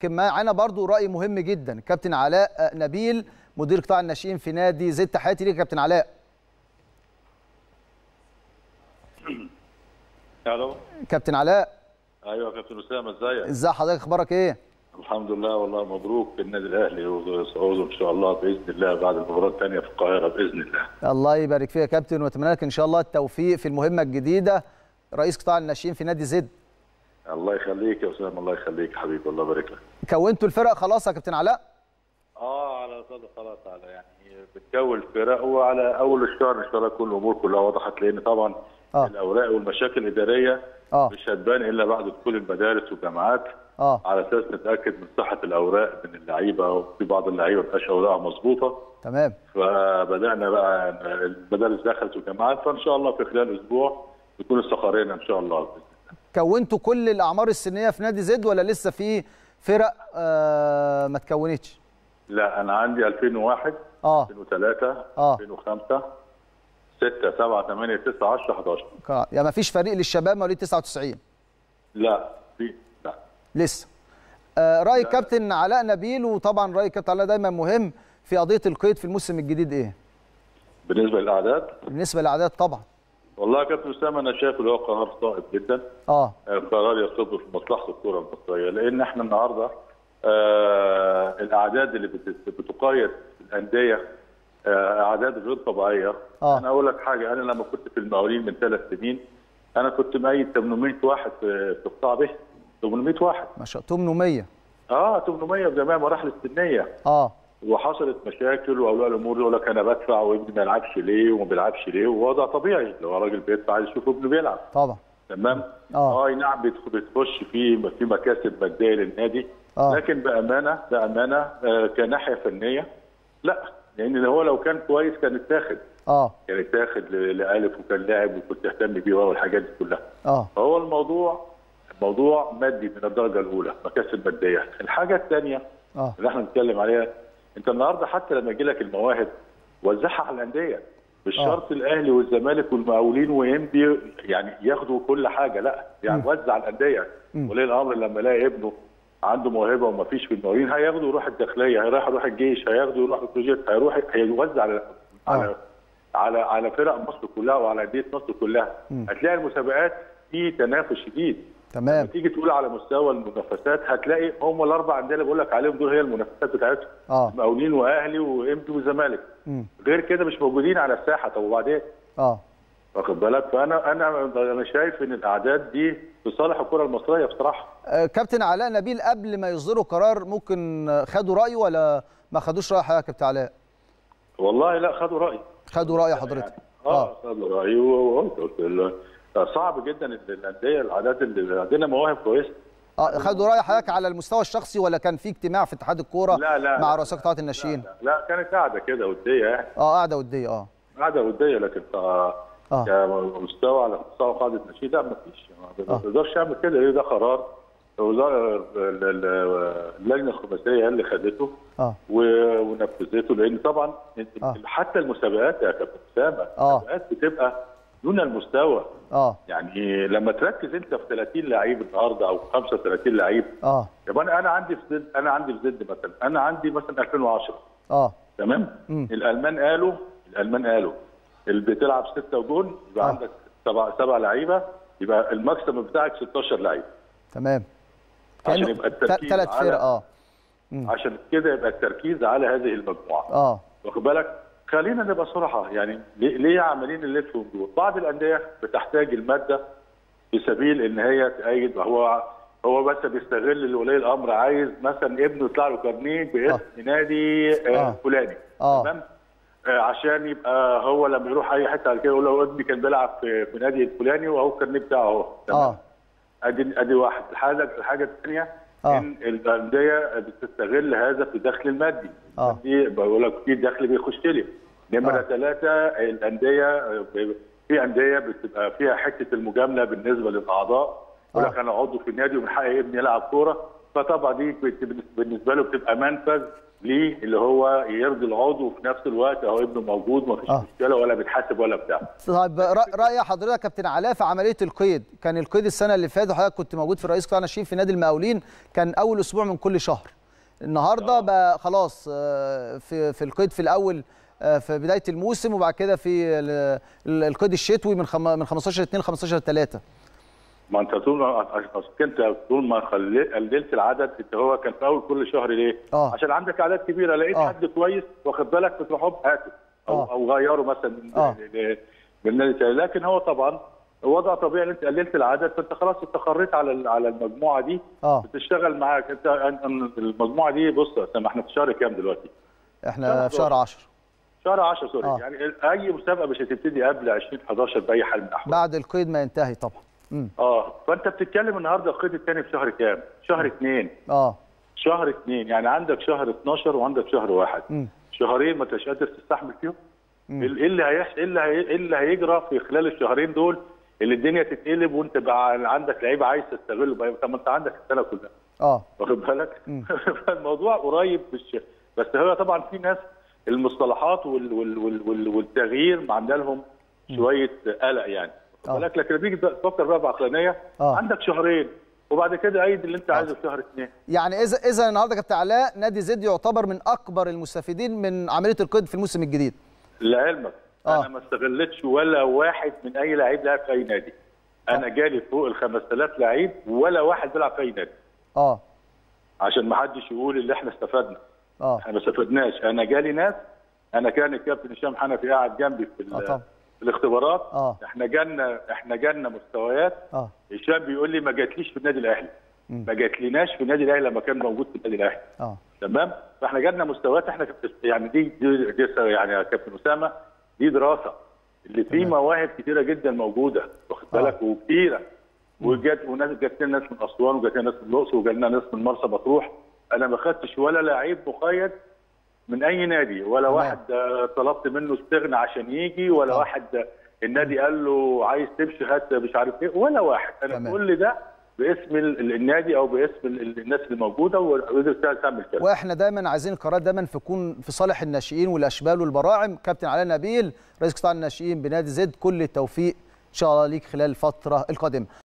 كان معانا برضو راي مهم جدا كابتن علاء نبيل مدير قطاع الناشئين في نادي زد تحياتي ليك يا كابتن علاء الو كابتن علاء ايوه يا كابتن اسامه ازيك ازي حضرتك اخبارك ايه الحمد لله والله مبروك النادي الاهلي وصعوده ان شاء الله باذن الله بعد المباراه الثانيه في القاهره باذن الله الله يبارك فيك يا كابتن واتمنى لك ان شاء الله التوفيق في المهمه الجديده رئيس قطاع الناشئين في نادي زد الله يخليك يا اسامه الله يخليك حبيبي الله يبارك لك كونتوا الفرق خلاص يا كابتن علاء اه على صدق خلاص على يعني بتكون الفرق وعلى اول الشهر ان شاء الله كل الامور كلها وضحت لان طبعا آه. الاوراق والمشاكل الاداريه اه مش هتبان الا بعد دخول المدارس والجامعات اه على اساس نتاكد من صحه الاوراق من اللعيبه وفي بعض اللعيبه ما بقاش اوراقها مظبوطه تمام فبدانا بقى المدارس دخلت والجامعات فان شاء الله في خلال اسبوع يكون استقرينا ان شاء الله كونتوا كل الاعمار السنيه في نادي زد ولا لسه في فرق آه ما تكونتش لا انا عندي 2001 اه 2003 آه. 2005 6 7 8 9 10 11 كا- يعني ما فيش فريق للشباب مواليد 99 لا في لا لسه آه راي كابتن علاء نبيل وطبعا راي كابتن علاء دايما مهم في قضيه القيد في الموسم الجديد ايه بالنسبه للاعداد بالنسبه للاعداد طبعا والله يا كابتن اسامه انا شايف اللي هو قرار صائب جدا اه قرار يصب في مصلحه الكره المصريه لان احنا النهارده آه الاعداد اللي بت- بتقيد الانديه آه اعداد غير طبيعيه آه. انا اقول لك حاجه انا لما كنت في المقاولين من ثلاث سنين انا كنت مقيد 800 واحد في في قطاع به 800 واحد ما شاء 800 اه 800 في جميع مراحل السنيه اه وحصلت مشاكل واولياء الامور يقول لك انا بدفع وابني ما يلعبش ليه وما بيلعبش ليه ووضع طبيعي لو راجل بيدفع عايز يشوف ابنه بيلعب طبعا تمام آه. اه اي نعم بتخ- بتخش في في مكاسب ماديه للنادي آه. لكن بامانه بامانه آه كناحيه فنيه لا لان هو لو كان كويس كان اتاخد اه كان اتاخد ل- لالف وكان لاعب وكنت اهتم بيه والحاجات دي كلها اه فهو الموضوع موضوع مادي من الدرجه الاولى مكاسب ماديه الحاجه الثانيه اه اللي احنا بنتكلم عليها انت النهارده حتى لما يجي لك المواهب وزعها على الانديه مش آه. شرط الاهلي والزمالك والمقاولين وانبي يعني ياخدوا كل حاجه لا يعني وزع على الانديه مم. ولي الامر لما يلاقي ابنه عنده موهبه وما فيش في المقاولين هياخده يروح الداخليه هيروح يروح الجيش هياخده يروح البروجيكت هيروح هيوزع على على آه. على على فرق مصر كلها وعلى انديه مصر كلها مم. هتلاقي المسابقات في تنافس شديد تمام تيجي تقول على مستوى المنافسات هتلاقي هم الاربع انديه اللي بقول لك عليهم دول هي المنافسات بتاعتهم اه مقاولين واهلي وانبي وزمالك مم. غير كده مش موجودين على الساحه طب وبعدين اه واخد بالك فانا انا انا شايف ان الاعداد دي في صالح الكره المصريه بصراحه آه، كابتن علاء نبيل قبل ما يصدروا قرار ممكن آه، خدوا رايه ولا ما خدوش راي حضرتك يا كابتن علاء والله لا خدوا راي خدوا راي حضرتك اه خدوا راي وقلت قلت ال- صعب جدا ان الانديه الاعداد اللي عندنا مواهب كويسه اه خدوا راي حضرتك على المستوى الشخصي ولا كان في اجتماع في اتحاد الكوره لا لا مع لا، رؤساء قطاعات الناشئين لا, لا كانت قاعده كده وديه يعني اه قاعده وديه اه قاعده وديه لكن ك- اه كمستوى على مستوى قاعده نشيد لا ما فيش ما آه. تقدرش تعمل كده ليه ده قرار الوزاره ال- ال- اللجنه الخماسيه هي اللي خدته اه و- ونفذته لان طبعا آه. حتى المسابقات يا كابتن اسامه آه. المسابقات بتبقى دون المستوى اه يعني لما تركز انت في 30 لعيب النهارده او 35 لعيب اه يبقى انا انا عندي في زد انا عندي في زد مثلا انا عندي مثلا 2010 اه تمام مم. الالمان قالوا الالمان قالوا اللي بتلعب ستة وجون يبقى آه. عندك سبع سبع لعيبه يبقى الماكسيمم بتاعك 16 لعيب تمام عشان كأنه يبقى التركيز ثلاث على- فرق اه مم. عشان كده يبقى التركيز على هذه المجموعه اه واخد بالك خلينا نبقى صراحه يعني ليه ليه عمالين نلف دول بعض الانديه بتحتاج الماده في سبيل ان هي تأيد هو هو بس بيستغل ولي الامر عايز مثلا ابنه يطلع له كارنيه باسم نادي آه. آه. فلاني آه. تمام آه، عشان يبقى هو لما يروح اي حته على كده يقول له ابني كان بيلعب في في نادي الفلاني وهو الكارنيه بتاعه اهو تمام اه ادي ادي واحد الحاجه الحاجه الثانيه آه. ان الانديه بتستغل هذا في الدخل المادي آه. دي بقول لك في دخل بيخش لي نمره آه. ثلاثه الانديه في انديه بتبقى فيها حته المجامله بالنسبه للاعضاء يقول لك آه. انا عضو في النادي ومن حقي ابني يلعب كوره فطبعا دي بت- بالنسبه له بتبقى منفذ ليه اللي هو يرضي العضو وفي نفس الوقت اهو ابنه موجود مفيش آه. مشكله ولا بيتحاسب ولا بتاع طيب رأ- راي حضرتك يا كابتن علاء في عمليه القيد كان القيد السنه اللي فاتت وحضرتك كنت موجود في رئيس قطاع الناشئين في نادي المقاولين كان اول اسبوع من كل شهر النهارده بقى خلاص آه، في في القيد في الاول آه، في بدايه الموسم وبعد كده في ال- ال- القيد الشتوي من خم- من 15 2 ل 15 3 ما انت طول ما أصل انت طول ما خلي- قللت العدد انت هو كان في اول كل شهر ليه؟ آه. عشان عندك اعداد كبيره لقيت آه. حد كويس واخد بالك بتروح هوب هاته او آه. او غيره مثلا من آه. ل- من نادي تاني لكن هو طبعا وضع طبيعي ان انت قللت العدد فانت خلاص استقريت على ال- على المجموعه دي اه بتشتغل معاك انت أن- أن المجموعه دي بص يا اسامه احنا في شهر كام دلوقتي؟ احنا في شهر 10 شهر 10 سوري آه. يعني اي مسابقه مش هتبتدي قبل 20 11 باي حال من الاحوال بعد القيد ما ينتهي طبعا امم اه فانت بتتكلم النهارده القيد الثاني في شهر كام؟ شهر اثنين اه شهر اثنين يعني عندك شهر 12 وعندك شهر واحد امم شهرين ما انتش قادر تستحمل فيهم مم. ايه اللي هيحصل ايه اللي هي... إيه اللي هيجرى في خلال الشهرين دول اللي الدنيا تتقلب وانت بقى عندك لعيبه عايز تستغله بقى طب ما انت عندك السنه كلها اه واخد بالك مم. فالموضوع قريب مش بس هو طبعا في ناس المصطلحات وال... وال... وال... وال... والتغيير عندنا لهم شويه قلق يعني آه. واخد بالك لكن لما تيجي تفكر بقى بعقلانيه آه. عندك شهرين وبعد كده ايد اللي انت عايزه في شهر اثنين يعني اذا اذا النهارده كابتن علاء نادي زد يعتبر من اكبر المستفيدين من عمليه القيد في الموسم الجديد لعلمك آه. انا ما استغلتش ولا واحد من اي لعيب لعب في اي نادي انا جالي فوق ال 5000 لعيب ولا واحد بيلعب في اي نادي اه عشان ما حدش يقول اللي احنا استفدنا اه احنا ما استفدناش انا جالي ناس انا كان الكابتن هشام حنفي قاعد جنبي في, ال- اه طبعا في الاختبارات اه احنا جالنا احنا جالنا مستويات اه هشام بيقول لي ما جاتليش في النادي الاهلي مم. ما جاتليناش في النادي الاهلي لما كان موجود في النادي الاهلي اه تمام فاحنا جالنا مستويات احنا كانت- يعني دي دي, دي يعني يا كابتن اسامه دي دراسه اللي فيه تمام. مواهب كتيره جدا موجوده واخد آه. بالك وكتيره وجات وناس جات لنا ناس من اسوان وجات لنا ناس من الاقصر وجات لنا ناس من مرسى مطروح انا ما خدتش ولا لعيب مقيد من اي نادي ولا تمام. واحد آه، طلبت منه استغنى عشان يجي ولا آه. واحد آه، النادي قال له عايز تمشي هات مش عارف ايه ولا واحد انا تمام. كل ده باسم ال- ال- النادي او باسم ال- الناس اللي موجوده وقدرت تعمل كده واحنا دايما عايزين القرارات دايما تكون في صالح الناشئين والاشبال والبراعم كابتن علاء نبيل رئيس قطاع الناشئين بنادي زد كل التوفيق ان شاء الله ليك خلال الفتره القادمه